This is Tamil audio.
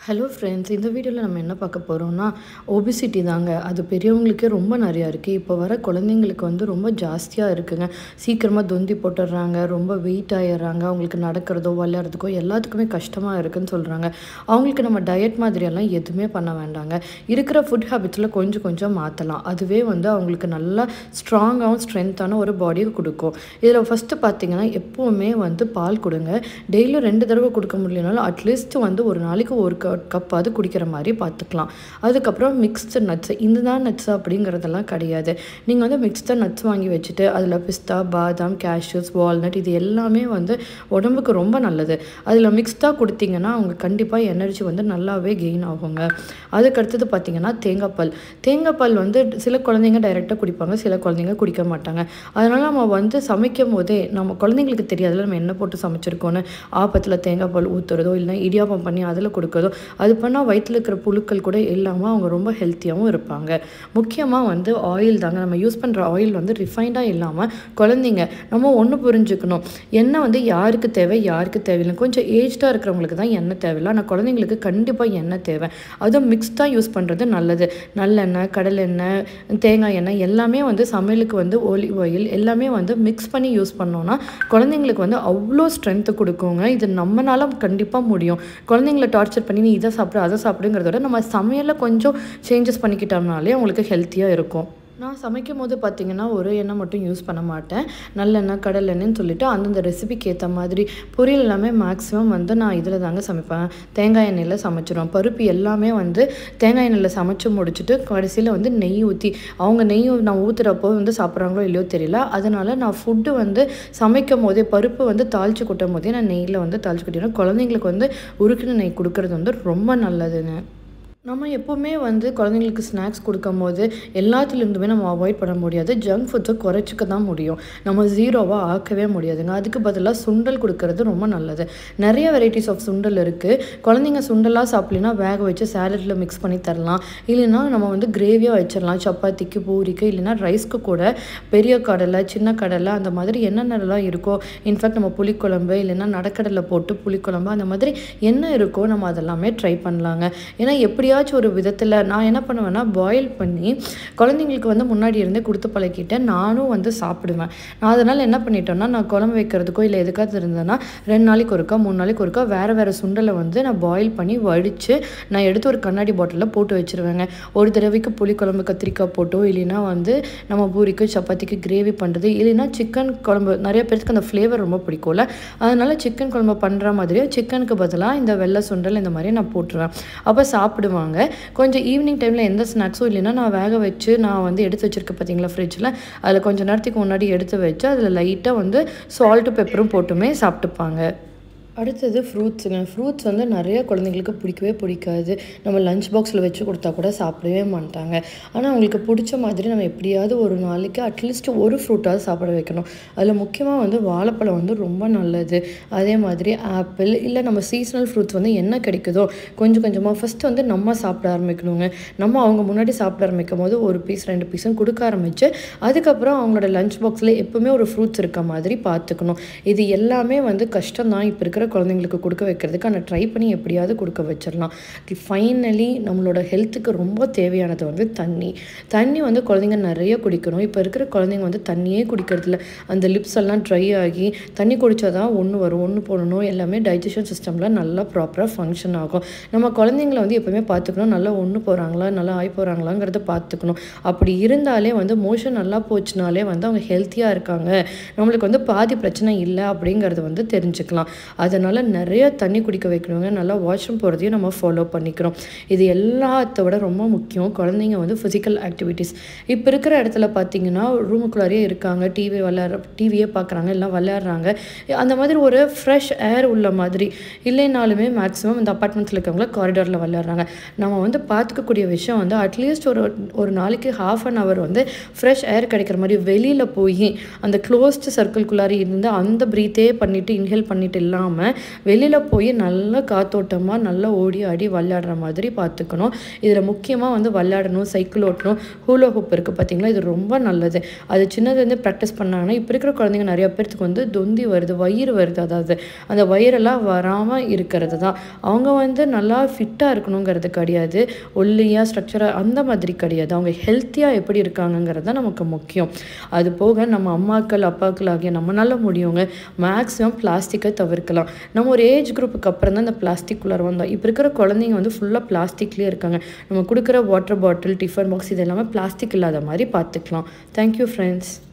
ஹலோ ஃப்ரெண்ட்ஸ் இந்த வீடியோவில் நம்ம என்ன பார்க்க போகிறோம்னா ஒபிசிட்டி தாங்க அது பெரியவங்களுக்கே ரொம்ப நிறையா இருக்குது இப்போ வர குழந்தைங்களுக்கு வந்து ரொம்ப ஜாஸ்தியாக இருக்குங்க சீக்கிரமாக தொந்தி போட்டுடுறாங்க ரொம்ப வெயிட் ஆயிடுறாங்க அவங்களுக்கு நடக்கிறதோ விளையாடுறதுக்கோ எல்லாத்துக்குமே கஷ்டமாக இருக்குன்னு சொல்கிறாங்க அவங்களுக்கு நம்ம டயட் மாதிரியெல்லாம் எதுவுமே பண்ண வேண்டாங்க இருக்கிற ஃபுட் ஹேபிட்ஸில் கொஞ்சம் கொஞ்சம் மாற்றலாம் அதுவே வந்து அவங்களுக்கு நல்லா ஸ்ட்ராங்காகவும் ஸ்ட்ரென்த்தான ஒரு பாடியை கொடுக்கும் இதில் ஃபஸ்ட்டு பார்த்தீங்கன்னா எப்போவுமே வந்து பால் கொடுங்க டெய்லியும் ரெண்டு தடவை கொடுக்க முடியலனாலும் அட்லீஸ்ட் வந்து ஒரு நாளைக்கு ஒரு க கப் அது குடிக்கிற மாதிரி பார்த்துக்கலாம் அதுக்கப்புறம் மிக்ஸ்டு நட்ஸ் இதுதான் நட்ஸ் அப்படிங்கிறதெல்லாம் கிடையாது நீங்கள் வந்து மிக்ஸ்டு நட்ஸ் வாங்கி வச்சுட்டு அதில் பிஸ்தா பாதாம் கேஷ்யூஸ் வால்நட் இது எல்லாமே வந்து உடம்புக்கு ரொம்ப நல்லது அதில் மிக்ஸ்டாக கொடுத்தீங்கன்னா அவங்க கண்டிப்பாக எனர்ஜி வந்து நல்லாவே கெயின் ஆகுங்க அதுக்கடுத்தது பார்த்தீங்கன்னா தேங்காய் பால் தேங்காய் பால் வந்து சில குழந்தைங்க டைரெக்டாக குடிப்பாங்க சில குழந்தைங்க குடிக்க மாட்டாங்க அதனால் நம்ம வந்து சமைக்கும் போதே நம்ம குழந்தைங்களுக்கு தெரியாதுல நம்ம என்ன போட்டு சமைச்சிருக்கோன்னு ஆப்பத்தில் தேங்காய் பால் ஊற்றுறதோ இல்லைன்னா இடியாப்பம் பண்ணி அதில் கொடுக்கறதோ அது பண்ணால் வயிற்றில் இருக்கிற புழுக்கள் கூட இல்லாமல் அவங்க ரொம்ப ஹெல்த்தியாகவும் இருப்பாங்க முக்கியமாக வந்து ஆயில் தாங்க நம்ம யூஸ் பண்ணுற ஆயில் வந்து ரிஃபைண்டாக இல்லாமல் குழந்தைங்க நம்ம ஒன்று புரிஞ்சுக்கணும் எண்ணெய் வந்து யாருக்கு தேவை யாருக்கு தேவையில்லை கொஞ்சம் ஏஜ்டாக இருக்கிறவங்களுக்கு தான் எண்ணெய் தேவையில்லை ஆனால் குழந்தைங்களுக்கு கண்டிப்பாக எண்ணெய் தேவை அதுவும் மிக்ஸ்டாக யூஸ் பண்ணுறது நல்லது நல்லெண்ணெய் கடலெண்ணெய் தேங்காய் எண்ணெய் எல்லாமே வந்து சமையலுக்கு வந்து ஒலிவ் ஆயில் எல்லாமே வந்து மிக்ஸ் பண்ணி யூஸ் பண்ணோன்னா குழந்தைங்களுக்கு வந்து அவ்வளோ ஸ்ட்ரென்த்து கொடுக்குங்க இது நம்மளால கண்டிப்பாக முடியும் குழந்தைங்கள டார்ச்சர் பண்ணி நீ இதை சாப்பிடு அதை சாப்பிடுங்கிறத விட நம்ம சமையலில் கொஞ்சம் சேஞ்சஸ் பண்ணிக்கிட்டோம்னாலே அவங்களுக்கு ஹெல்த்தியாக இருக்கும் நான் சமைக்கும் போது பார்த்தீங்கன்னா ஒரு எண்ணெய் மட்டும் யூஸ் பண்ண மாட்டேன் நல்லெண்ணெய் கடலெண்ணெய்னு சொல்லிட்டு அந்தந்த ரெசிபிக்கு ஏற்ற மாதிரி பொரியல் எல்லாமே மேக்ஸிமம் வந்து நான் இதில் தாங்க சமைப்பேன் தேங்காய் எண்ணெயில் சமைச்சிடுவேன் பருப்பு எல்லாமே வந்து தேங்காய் எண்ணெயில் சமைச்சு முடிச்சுட்டு கடைசியில் வந்து நெய் ஊற்றி அவங்க நெய் நான் ஊற்றுறப்போ வந்து சாப்பிட்றாங்களோ இல்லையோ தெரியல அதனால் நான் ஃபுட்டு வந்து சமைக்கும் போதே பருப்பு வந்து தாளித்து கொட்டும் போதே நான் நெய்யில் வந்து தாளித்து கொட்டிடுவேன் குழந்தைங்களுக்கு வந்து உருக்கின நெய் கொடுக்கறது வந்து ரொம்ப நல்லதுங்க நம்ம எப்போவுமே வந்து குழந்தைங்களுக்கு ஸ்நாக்ஸ் கொடுக்கும் போது எல்லாத்துலேருந்துமே நம்ம அவாய்ட் பண்ண முடியாது ஜங்க் ஃபுட்ஸை குறைச்சிக்க தான் முடியும் நம்ம ஜீரோவாக ஆக்கவே முடியாதுங்க அதுக்கு பதிலாக சுண்டல் கொடுக்கறது ரொம்ப நல்லது நிறைய வெரைட்டிஸ் ஆஃப் சுண்டல் இருக்குது குழந்தைங்க சுண்டலாக சாப்பிட்லினா வேக வச்சு சேலட்டில் மிக்ஸ் பண்ணி தரலாம் இல்லைன்னா நம்ம வந்து கிரேவியாக வச்சிடலாம் சப்பாத்திக்கு பூரிக்கு இல்லைன்னா ரைஸ்க்கு கூட பெரிய கடலை சின்ன கடலை அந்த மாதிரி என்னென்னலாம் இருக்கோ இன்ஃபேக்ட் நம்ம புளிக்குழம்பு இல்லைன்னா நடக்கடலை போட்டு புளிக்குழம்பு அந்த மாதிரி என்ன இருக்கோ நம்ம அதெல்லாமே ட்ரை பண்ணலாங்க ஏன்னா எப்படியா எப்படியாச்சும் ஒரு விதத்தில் நான் என்ன பண்ணுவேன்னா பாயில் பண்ணி குழந்தைங்களுக்கு வந்து முன்னாடி இருந்தே கொடுத்து பழக்கிட்டேன் நானும் வந்து சாப்பிடுவேன் நான் அதனால் என்ன பண்ணிட்டேன்னா நான் குழம்பு வைக்கிறதுக்கோ இல்லை எதுக்காவது இருந்தேன்னா ரெண்டு நாளைக்கு ஒருக்கா மூணு நாளைக்கு ஒருக்கா வேறு வேறு சுண்டலை வந்து நான் பாயில் பண்ணி வடித்து நான் எடுத்து ஒரு கண்ணாடி பாட்டிலில் போட்டு வச்சுருவேங்க ஒரு தடவைக்கு புளிக்குழம்பு கத்திரிக்காய் போட்டோ இல்லைன்னா வந்து நம்ம பூரிக்கு சப்பாத்திக்கு கிரேவி பண்ணுறது இல்லைன்னா சிக்கன் குழம்பு நிறைய பேருக்கு அந்த ஃப்ளேவர் ரொம்ப பிடிக்கும்ல அதனால் சிக்கன் குழம்பு பண்ணுற மாதிரியே சிக்கனுக்கு பதிலாக இந்த வெள்ளை சுண்டல் இந்த மாதிரி நான் போட்டுருவேன் அப்போ சாப்பிடுவாங்க கொஞ்சம் ஈவினிங் டைமில் எந்த ஸ்நாக்ஸும் இல்லைன்னா நான் வேக வச்சு நான் வந்து எடுத்து வச்சுருக்கேன் பார்த்தீங்களா ஃப்ரிட்ஜில் அதில் கொஞ்சம் நேரத்துக்கு முன்னாடி எடுத்து வச்சு அதில் லைட்டாக வந்து சால்ட்டு பெப்பரும் போட்டுமே சாப்பிட்டுப்பாங்க அடுத்தது ஃப்ரூட்ஸுங்க ஃப்ரூட்ஸ் வந்து நிறைய குழந்தைங்களுக்கு பிடிக்கவே பிடிக்காது நம்ம லஞ்ச் பாக்ஸில் வச்சு கொடுத்தா கூட சாப்பிடவே மாட்டாங்க ஆனால் அவங்களுக்கு பிடிச்ச மாதிரி நம்ம எப்படியாவது ஒரு நாளைக்கு அட்லீஸ்ட் ஒரு ஃப்ரூட்டாவது சாப்பிட வைக்கணும் அதில் முக்கியமாக வந்து வாழைப்பழம் வந்து ரொம்ப நல்லது அதே மாதிரி ஆப்பிள் இல்லை நம்ம சீசனல் ஃப்ரூட்ஸ் வந்து என்ன கிடைக்குதோ கொஞ்சம் கொஞ்சமாக ஃபஸ்ட்டு வந்து நம்ம சாப்பிட ஆரம்பிக்கணுங்க நம்ம அவங்க முன்னாடி சாப்பிட ஆரம்பிக்கும் போது ஒரு பீஸ் ரெண்டு பீஸும் கொடுக்க ஆரம்பித்து அதுக்கப்புறம் அவங்களோட லஞ்ச் பாக்ஸில் எப்போவுமே ஒரு ஃப்ரூட்ஸ் இருக்க மாதிரி பார்த்துக்கணும் இது எல்லாமே வந்து கஷ்டம் தான் இப்போ இருக்கிற குழந்தைங்களுக்கு கொடுக்க வைக்கிறதுக்கு ஆனால் ட்ரை பண்ணி எப்படியாவது கொடுக்க வச்சிடலாம் ஃபைனலி நம்மளோட ஹெல்த்துக்கு ரொம்ப தேவையானது வந்து தண்ணி தண்ணி வந்து குழந்தைங்க நிறைய குடிக்கணும் இப்போ இருக்கிற குழந்தைங்க வந்து தண்ணியே குடிக்கிறதில்ல அந்த லிப்ஸ் எல்லாம் ட்ரை ஆகி தண்ணி குடித்தா தான் ஒன்று வரும் ஒன்று போடணும் எல்லாமே டைஜஷன் சிஸ்டமில் நல்லா ப்ராப்பராக ஃபங்க்ஷன் ஆகும் நம்ம குழந்தைங்கள வந்து எப்போவுமே பார்த்துக்கணும் நல்லா ஒன்று போகிறாங்களா நல்லா ஆகி போகிறாங்களாங்கிறத பார்த்துக்கணும் அப்படி இருந்தாலே வந்து மோஷன் நல்லா போச்சுனாலே வந்து அவங்க ஹெல்த்தியாக இருக்காங்க நம்மளுக்கு வந்து பாதி பிரச்சனை இல்லை அப்படிங்கிறது வந்து தெரிஞ்சுக்கலாம் அதனால் நிறைய தண்ணி குடிக்க வைக்கணுங்க நல்லா வாஷ்ரூம் போகிறதையும் நம்ம ஃபாலோ பண்ணிக்கிறோம் இது எல்லாத்த விட ரொம்ப முக்கியம் குழந்தைங்க வந்து ஃபிசிக்கல் ஆக்டிவிட்டீஸ் இப்போ இருக்கிற இடத்துல பார்த்தீங்கன்னா ரூமுக்குள்ளாரே இருக்காங்க டிவி விளையாடுற டிவியே பார்க்குறாங்க எல்லாம் விளையாடுறாங்க அந்த மாதிரி ஒரு ஃப்ரெஷ் ஏர் உள்ள மாதிரி இல்லைனாலுமே மேக்ஸிமம் இந்த அப்பார்ட்மெண்ட்ஸில் இருக்கவங்கள காரிடாரில் விளையாடுறாங்க நம்ம வந்து பார்த்துக்கக்கூடிய விஷயம் வந்து அட்லீஸ்ட் ஒரு ஒரு நாளைக்கு ஹாஃப் அன் ஹவர் வந்து ஃப்ரெஷ் ஏர் கிடைக்கிற மாதிரி வெளியில் போய் அந்த க்ளோஸ்டு சர்க்கிள்குள்ளாரி இருந்து அந்த ப்ரீத்தே பண்ணிவிட்டு இன்ஹேல் பண்ணிட்டு இல்லாமல் இல்லாமல் வெளியில் போய் நல்லா காத்தோட்டமாக நல்லா ஓடி ஆடி விளையாடுற மாதிரி பார்த்துக்கணும் இதில் முக்கியமாக வந்து விளையாடணும் சைக்கிள் ஓட்டணும் ஹூலோ ஹூப் இருக்குது பார்த்தீங்களா இது ரொம்ப நல்லது அது சின்னதுலேருந்து ப்ராக்டிஸ் பண்ணாங்கன்னா இப்போ இருக்கிற குழந்தைங்க நிறைய பேர்த்துக்கு வந்து தொந்தி வருது வயிறு வருது அதாவது அந்த வயிறெல்லாம் வராமல் இருக்கிறது தான் அவங்க வந்து நல்லா ஃபிட்டாக இருக்கணுங்கிறது கிடையாது ஒல்லியாக ஸ்ட்ரக்சராக அந்த மாதிரி கிடையாது அவங்க ஹெல்த்தியாக எப்படி இருக்காங்கங்கிறது தான் நமக்கு முக்கியம் அது போக நம்ம அம்மாக்கள் அப்பாக்கள் ஆகிய நம்மளால முடியுங்க மேக்ஸிமம் பிளாஸ்டிக்கை தவிர்க்கலாம் நம்ம ஒரு ஏஜ் குரூப்புக்கு அப்புறம் தான் இந்த பிளாஸ்டிக் குள்ளார வந்தோம் இப்போ இருக்கிற குழந்தைங்க வந்து ஃபுல்லாக பிளாஸ்டிக்லேயே இருக்காங்க நம்ம கொடுக்குற வாட்டர் பாட்டில் டிஃபன் பாக்ஸ் இது எல்லாமே பிளாஸ்டிக் இல்லாத மாதிரி பார்த்துக்கலாம் தேங்க்யூ ஃப்ரெண்ட்ஸ்